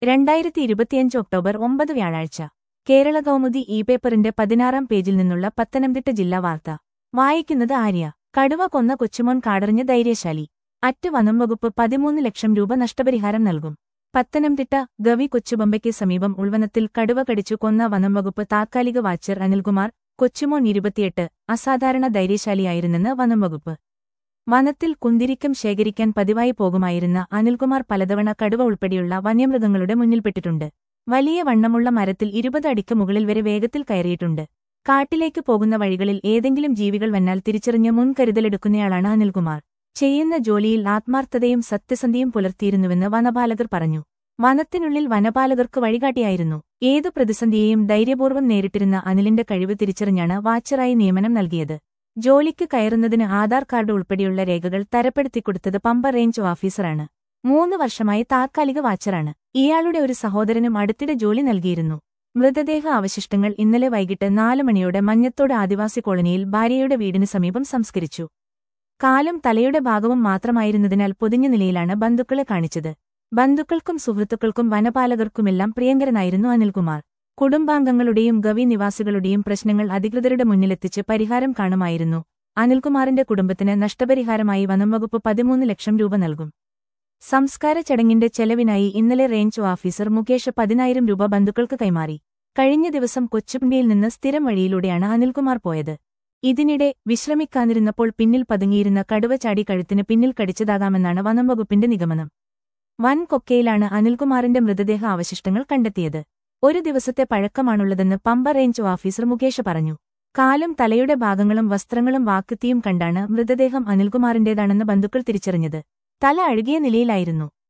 രണ്ടായിരത്തി ഇരുപത്തിയഞ്ച് ഒക്ടോബർ ഒമ്പത് വ്യാഴാഴ്ച കേരള കൗമുദി ഇ പേപ്പറിന്റെ പതിനാറാം പേജിൽ നിന്നുള്ള പത്തനംതിട്ട ജില്ലാ വാർത്ത വായിക്കുന്നത് ആര്യ കടുവ കൊന്ന കൊച്ചുമോൻ കാടറിഞ്ഞ ധൈര്യശാലി അറ്റ് വനം വകുപ്പ് പതിമൂന്ന് ലക്ഷം രൂപ നഷ്ടപരിഹാരം നൽകും പത്തനംതിട്ട ഗവി കൊച്ചുബമ്പയ്ക്ക് സമീപം ഉൾവനത്തിൽ കടുവ കടിച്ചു കൊന്ന വനം വകുപ്പ് താത്കാലിക വാച്ചർ അനിൽകുമാർ കൊച്ചുമോൻ ഇരുപത്തിയെട്ട് അസാധാരണ ധൈര്യശാലിയായിരുന്നെന്ന് വനം വകുപ്പ് വനത്തിൽ കുന്തിരിക്കം ശേഖരിക്കാൻ പതിവായി പോകുമായിരുന്ന അനിൽകുമാർ പലതവണ കടുവ ഉൾപ്പെടെയുള്ള വന്യമൃഗങ്ങളുടെ മുന്നിൽപ്പെട്ടിട്ടുണ്ട് വലിയ വണ്ണമുള്ള മരത്തിൽ ഇരുപത് അടിക്ക് മുകളിൽ വരെ വേഗത്തിൽ കയറിയിട്ടുണ്ട് കാട്ടിലേക്ക് പോകുന്ന വഴികളിൽ ഏതെങ്കിലും ജീവികൾ വന്നാൽ തിരിച്ചറിഞ്ഞ് മുൻകരുതലെടുക്കുന്നയാളാണ് അനിൽകുമാർ ചെയ്യുന്ന ജോലിയിൽ ആത്മാർത്ഥതയും സത്യസന്ധിയും പുലർത്തിയിരുന്നുവെന്ന് വനപാലകർ പറഞ്ഞു വനത്തിനുള്ളിൽ വനപാലകർക്ക് വഴികാട്ടിയായിരുന്നു ഏതു പ്രതിസന്ധിയെയും ധൈര്യപൂർവ്വം നേരിട്ടിരുന്ന അനിലിന്റെ കഴിവ് തിരിച്ചറിഞ്ഞാണ് വാച്ചറായി നിയമനം നൽകിയത് ജോലിക്ക് കയറുന്നതിന് ആധാർ കാർഡ് ഉൾപ്പെടെയുള്ള രേഖകൾ തരപ്പെടുത്തിക്കൊടുത്തത് പമ്പ റേഞ്ച് ഓഫീസറാണ് മൂന്ന് വർഷമായി താത്കാലിക വാച്ചറാണ് ഇയാളുടെ ഒരു സഹോദരനും അടുത്തിടെ ജോലി നൽകിയിരുന്നു മൃതദേഹ അവശിഷ്ടങ്ങൾ ഇന്നലെ വൈകിട്ട് നാല് മണിയോടെ മഞ്ഞത്തോട് ആദിവാസി കോളനിയിൽ ഭാര്യയുടെ വീടിന് സമീപം സംസ്കരിച്ചു കാലും തലയുടെ ഭാഗവും മാത്രമായിരുന്നതിനാൽ പൊതിഞ്ഞ നിലയിലാണ് ബന്ധുക്കളെ കാണിച്ചത് ബന്ധുക്കൾക്കും സുഹൃത്തുക്കൾക്കും വനപാലകർക്കുമെല്ലാം പ്രിയങ്കരനായിരുന്നു അനിൽകുമാർ കുടുംബാംഗങ്ങളുടെയും ഗവി നിവാസികളുടെയും പ്രശ്നങ്ങൾ അധികൃതരുടെ മുന്നിലെത്തിച്ച് പരിഹാരം കാണുമായിരുന്നു അനിൽകുമാറിന്റെ കുടുംബത്തിന് നഷ്ടപരിഹാരമായി വനംവകുപ്പ് പതിമൂന്ന് ലക്ഷം രൂപ നൽകും സംസ്കാര ചടങ്ങിന്റെ ചെലവിനായി ഇന്നലെ റേഞ്ച് ഓഫീസർ മുകേഷ് പതിനായിരം രൂപ ബന്ധുക്കൾക്ക് കൈമാറി കഴിഞ്ഞ ദിവസം കൊച്ചുപിണ്ടിയിൽ നിന്ന് സ്ഥിരം വഴിയിലൂടെയാണ് അനിൽകുമാർ പോയത് ഇതിനിടെ വിശ്രമിക്കാനിരുന്നപ്പോൾ പിന്നിൽ പതുങ്ങിയിരുന്ന കടുവ ചാടി കഴുത്തിന് പിന്നിൽ കടിച്ചതാകാമെന്നാണ് വനംവകുപ്പിന്റെ നിഗമനം വൻ കൊക്കയിലാണ് അനിൽകുമാറിന്റെ മൃതദേഹ അവശിഷ്ടങ്ങൾ കണ്ടെത്തിയത് ഒരു ദിവസത്തെ പഴക്കമാണുള്ളതെന്ന് പമ്പ റേഞ്ച് ഓഫീസർ മുകേഷ് പറഞ്ഞു കാലും തലയുടെ ഭാഗങ്ങളും വസ്ത്രങ്ങളും വാക്കുത്തിയും കണ്ടാണ് മൃതദേഹം അനിൽകുമാറിന്റേതാണെന്ന് ബന്ധുക്കൾ തിരിച്ചറിഞ്ഞത് തല അഴുകിയ നിലയിലായിരുന്നു